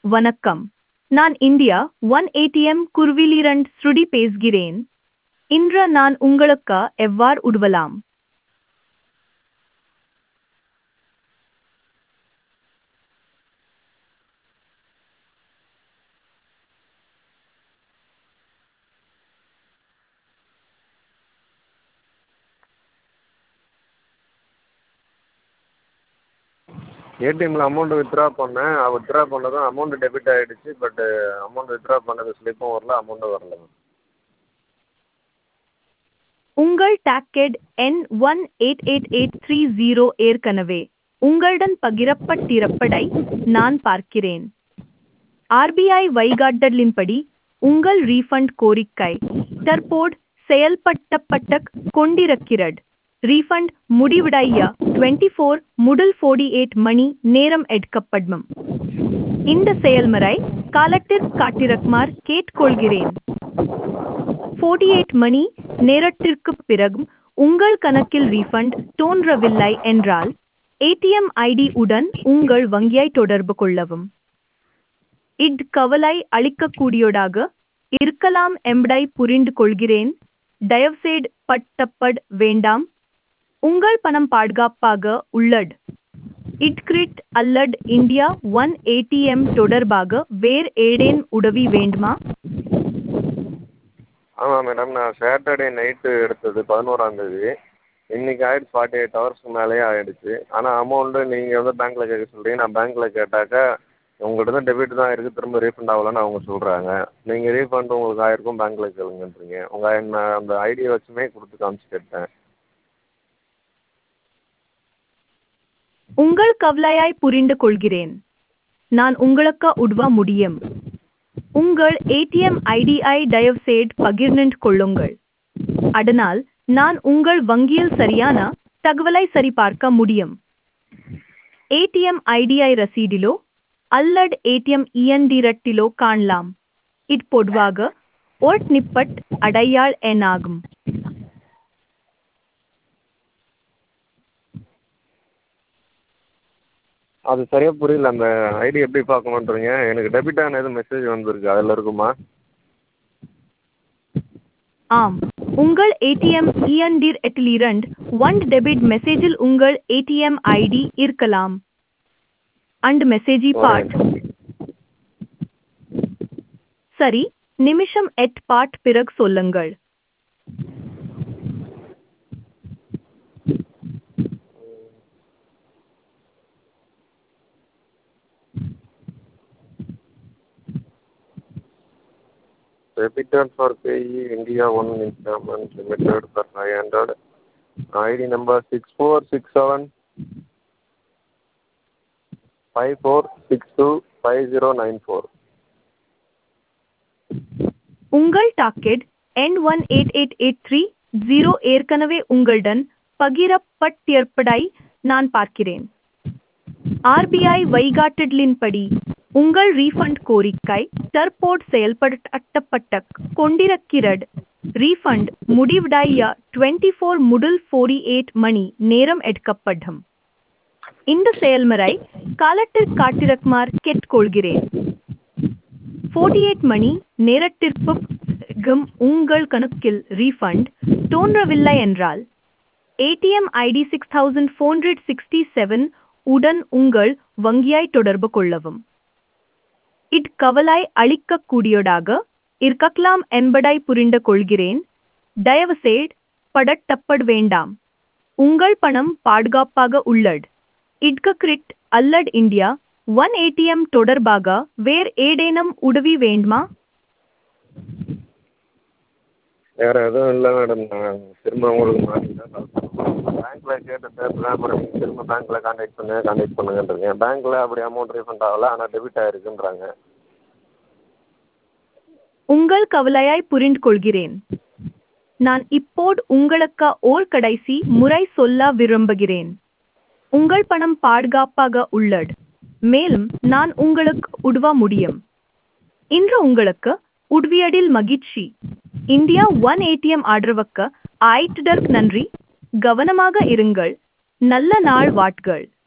வணக்கம் நான் India one ATM குருவிலிரண்ட் ஸ்ருடி பேசுகிறேன் இன்று நான் உங்களுக்கு எவ்வாறு உதவலாம் ஏடிஎம்மில் அமௌண்ட் வித்ட்ரா பண்ணேன் வித்ட்ரா பண்ணதும் அமௌண்ட் டெபிட் ஆகிடுச்சு பட்டு அமௌண்ட் வித்ட்ரா பண்ணது ஸ்லிப்பும் வரல அமௌண்ட்டும் வரல மேம் உங்கள் டாக்கெட் எண் one eight eight eight three zero ஏற்கனவே உங்களுடன் பகிரப்பட்டிருப்பதை நான் பார்க்கிறேன் ஆர்பிஐ வழிகாட்டலின்படி உங்கள் ரீஃபண்ட் கோரிக்கை தற்போது செயல்படுத்தப்பட்டு கொண்டிருக்கிறது ரீஃபண்ட் முடிவடைய டுவெண்ட்டி ஃபோர் முதல் ஃபோர்டி எயிட் மணி நேரம் எடுக்கப்படும் இந்த செயல்முறை காலத்திற்கு காட்டிருக்குமாறு கேட்டுக்கொள்கிறேன் ஃபோர்ட்டி எயிட் மணி நேரத்திற்குப் பிறகும் உங்கள் கணக்கில் ரீஃபண்ட் தோன்றவில்லை என்றால் ஏடிஎம் ஐடி உடன் உங்கள் வங்கியை தொடர்பு கொள்ளவும் இட் கவலை அளிக்கக்கூடியதாக இருக்கலாம் என்பதை புரிந்து கொள்கிறேன் தயவுசெய்து பட்டப்பட் வேண்டாம் உங்கள் பணம் பாதுகாப்பாக உள்ளது இட்கிரிட் அல்லது இந்தியா ஒன் ஏடிஎம் தொடர்பாக வேறு ஏதேனும் உதவி வேண்டுமா ஆமாம் மேடம் நான் சாட்டர்டே நைட்டு எடுத்தது பதினோராந்தேதி இன்றைக்கி ஆகிடுச்சு ஃபார்ட்டி எயிட் ஹவர்ஸ்க்கு மேலேயே ஆகிடுச்சு ஆனால் அமௌண்ட்டு நீங்கள் வந்து பேங்க்கில் கேட்க சொல்கிறீங்க நான் பேங்க்கில் கேட்டாக்கா உங்கள்கிட்ட தான் டெபிட் தான் இருக்குது திரும்ப ரீஃபண்ட் ஆகலன்னு அவங்க சொல்கிறாங்க நீங்கள் ரீஃபண்ட் உங்களுக்கு ஆகிருக்கும் பேங்க்கில் கேளுங்கன்றீங்க உங்கள் நான் அந்த ஐடியை வச்சுமே கொடுத்து காமிச்சு கேட்டேன் உங்கள் கவலையாய் புரிந்து கொள்கிறேன் நான் உங்களுக்கு உதவ முடியும் உங்கள் ஏடிஎம் ஐடியை தயவுசெய்து பகிர்ந்து கொள்ளுங்கள் அதனால் நான் உங்கள் வங்கியில் சரியான தகவலை சரிபார்க்க முடியும் ஏடிஎம் ஐடிஐ ரசீடிலோ அல்லது ஏடிஎம் இயந்திரத்திலோ காணலாம் இது பொதுவாக ஓட் நிப்பட் அடையாள் எண் ஆகும் அது சரியாக புரியல அந்த ஐடி எப்படி பார்க்கணுன்றீங்க எனக்கு டெபிட் ஆன எதுவும் மெசேஜ் வந்திருக்கு அதில் இருக்குமா ஆம் உங்கள் ஏடிஎம் இயந்திரத்திலிருந்து ஒன் டெபிட் மெசேஜில் உங்கள் ஏடிஎம் ஐடி இருக்கலாம் அண்ட் மெசேஜி பாட் சரி நிமிஷம் எட் பாட் பிறகு சொல்லுங்கள் debited for payee India One Installment Limited for 500. ID number 6467 5462 5094. உங்கள் டாக்கெட் எண் one eight eight eight three zero ஏற்கனவே உங்களுடன் பகிரப்பட்டிருப்பதை நான் பார்க்கிறேன் ஆர்பிஐ வழிகாட்டலின்படி உங்கள் ரீஃபண்ட் கோரிக்கை தற்போது செயல்படுத்தப்பட்ட கொண்டிருக்கிறது ரீஃபண்ட் முடிவடைய டுவெண்ட்டி ஃபோர் முதல் ஃபோர்டி எயிட் மணி நேரம் எடுக்கப்படும் இந்த செயல்முறை காலத்திற்கு காட்டிருக்குமாறு கேட்டுக்கொள்கிறேன் ஃபோர்ட்டி எயிட் மணி நேரத்திற்கும் உங்கள் கணக்கில் ரீஃபண்ட் தோன்றவில்லை என்றால் ATM ID six thousand four hundred sixty seven உடன் உங்கள் வங்கியை தொடர்பு கொள்ளவும் இட் கவலை அளிக்கக்கூடியதாக இருக்கலாம் என்பதை புரிந்து கொள்கிறேன் தயவுசெய்து படட்டப்பட வேண்டாம் உங்கள் பணம் பாதுகாப்பாக உள்ளது இட்க கிரிட் அல்லது இந்தியா ஒன் ஏடிஎம் தொடர்பாக வேறு ஏதேனும் உதவி வேண்டுமா வேறு எதுவும் இல்லை மேடம் நான் திரும்ப உங்களுக்கு மாற்றி தான் கால் பண்ணுறேன் பேங்க்கில் கேட்டுட்டு அப்புறம் நீங்கள் திரும்ப பேங்க்கில் கான்டாக்ட் பண்ணுங்கள் கான்டாக்ட் பண்ணுங்கன்றீங்க பேங்க்கில் அப்படி அமௌண்ட் ரீஃபண்ட் ஆகலை ஆனால் டெபிட் ஆகிருக்குன்றாங்க உங்கள் கவலையாய் புரிந்து கொள்கிறேன் நான் இப்போது உங்களுக்கு ஓர் கடைசி முறை சொல்ல விரும்புகிறேன் உங்கள் பணம் பாதுகாப்பாக உள்ளது மேலும் நான் உங்களுக்கு உதவ முடியும் இன்று உங்களுக்கு உதவியதில் மகிழ்ச்சி இந்தியா ஒன் ஏடிஎம் ஆதரவுக்கு ஆயிட்டதற்கு நன்றி கவனமாக இருங்கள் நல்ல நாள் வாட்கள்